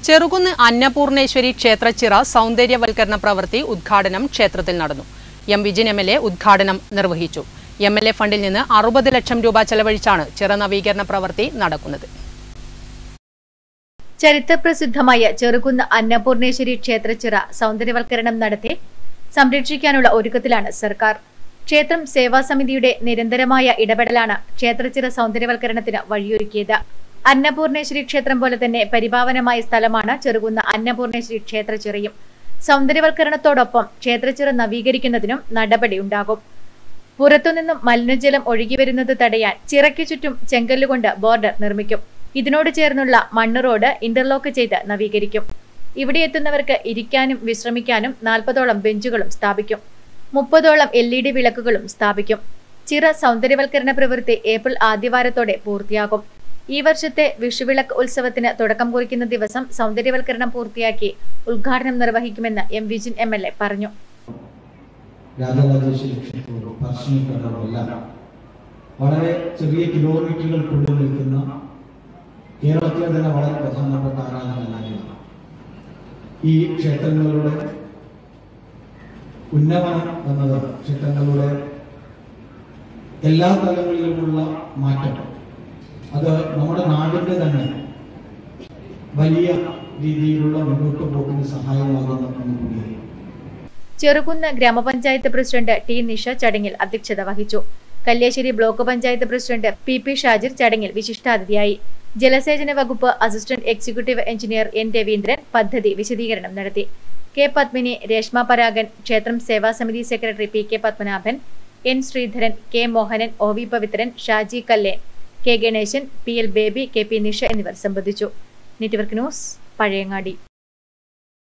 ചെറുകുന്ന് അന്നപൂർണേശ്വരി ക്ഷേത്രച്ചിറ സൗന്ദര്യവൽക്കരണ പ്രവൃത്തി ഉദ്ഘാടനം ക്ഷേത്രത്തിൽ നടന്നു M Vijin M L A ഉദ്ഘാടനം നിർവഹിച്ചു എം എൽ എ ഫണ്ടിൽ നിന്ന് അറുപത് ലക്ഷം രൂപ ചെലവഴിച്ചാണ് ചിറ നവീകരണ പ്രവൃത്തി നടക്കുന്നത് ചരിത്രപ്രസിദ്ധമായ ചെറുകുന്ന് അന്നപൂർണേശ്വരി ക്ഷേത്രച്ചിറ സൗന്ദര്യവൽക്കരണം നടത്തി സംരക്ഷിക്കാനുള്ള ഒരുക്കത്തിലാണ് സർക്കാർ ക്ഷേത്രം സേവാസമിതിയുടെ നിരന്തരമായ ഇടപെടലാണ് ക്ഷേത്രച്ചിറ സൗന്ദര്യവൽക്കരണത്തിന് വഴിയൊരുക്കിയത് അന്നപൂർണേശ്വരി ക്ഷേത്രം പോലെ തന്നെ പരിപാവനമായ സ്ഥലമാണ് ചെറുകുന്ന അന്നപൂർണേശ്വരി ക്ഷേത്രച്ചിറയും സൗന്ദര്യവൽക്കരണത്തോടൊപ്പം ക്ഷേത്രച്ചിറ നവീകരിക്കുന്നതിനും നടപടിയുണ്ടാകും പുറത്തുനിന്നും മലിനജലം ഒഴുകിവരുന്നത് തടയാൻ ചിറയ്ക്കു ചുറ്റും ചെങ്കല്ലുകൊണ്ട് ബോർഡർ നിർമ്മിക്കും ഇതിനോട് ചേർന്നുള്ള മണ്ണ് റോഡ് ഇന്റർലോക്ക് ചെയ്ത് നവീകരിക്കും ഇവിടെ എത്തുന്നവർക്ക് ഇരിക്കാനും വിശ്രമിക്കാനും നാൽപ്പതോളം ബെഞ്ചുകളും സ്ഥാപിക്കും മുപ്പതോളം എൽ ഇ ഡി വിളക്കുകളും സ്ഥാപിക്കും ചിറ സൗന്ദര്യവൽക്കരണ പ്രവൃത്തി ഏപ്രിൽ ആദ്യവാരത്തോടെ പൂർത്തിയാകും ഈ വർഷത്തെ വിഷുവിളക്ക് ഉത്സവത്തിന് തുടക്കം കുറിക്കുന്ന ദിവസം സൗന്ദര്യവൽക്കരണം പൂർത്തിയാക്കി ഉദ്ഘാടനം നിർവഹിക്കുമെന്ന് M Vijin M L A പറഞ്ഞു രാജരാജേശ്വരി ക്ഷേത്രവും പറശ്ശിനിക്കടവുമെല്ലാം വളരെ ചെറിയ കിലോമീറ്ററുകൾക്കുള്ളിൽ നിൽക്കുന്ന കേരളത്തിലെ തന്നെ വളരെ പ്രധാനപ്പെട്ട ആരാധനാലയങ്ങളാണ് ഈ ക്ഷേത്രങ്ങളുടെ ഉന്നമനം എന്നത് ക്ഷേത്രങ്ങളുടെ എല്ലാ തലങ്ങളിലുമുള്ള മാറ്റം അത് നമ്മുടെ നാടിന്റെ തന്നെ വലിയ രീതിയിലുള്ള മുന്നോട്ട് പോക്കിന് സഹായമാകുന്ന ഒന്ന് കൂടിയാണ് ചെറുകുന്ന് ഗ്രാമപഞ്ചായത്ത് പ്രസിഡന്റ് ടി നിഷ ചടങ്ങിൽ അധ്യക്ഷത വഹിച്ചു Kalliasseri block panchayat president P P Shajir ചടങ്ങിൽ വിശിഷ്ടാതിഥിയായി ജലസേചന വകുപ്പ് assistant executive engineer N Raveendran പദ്ധതി വിശദീകരണം നടത്തി കെ പത്മിനി രേഷ്മ പരാഗൻ ക്ഷേത്രം സേവാസമിതി secretary P K Padmanabhan N Sreedharan K Mohanan O V Pavithran Shaji Kallen K Ganesan P L Baby K P Nisha എന്നിവർ സംബന്ധിച്ചു നെറ്റ്വർക്ക് ന്യൂസ് പഴയങ്ങാടി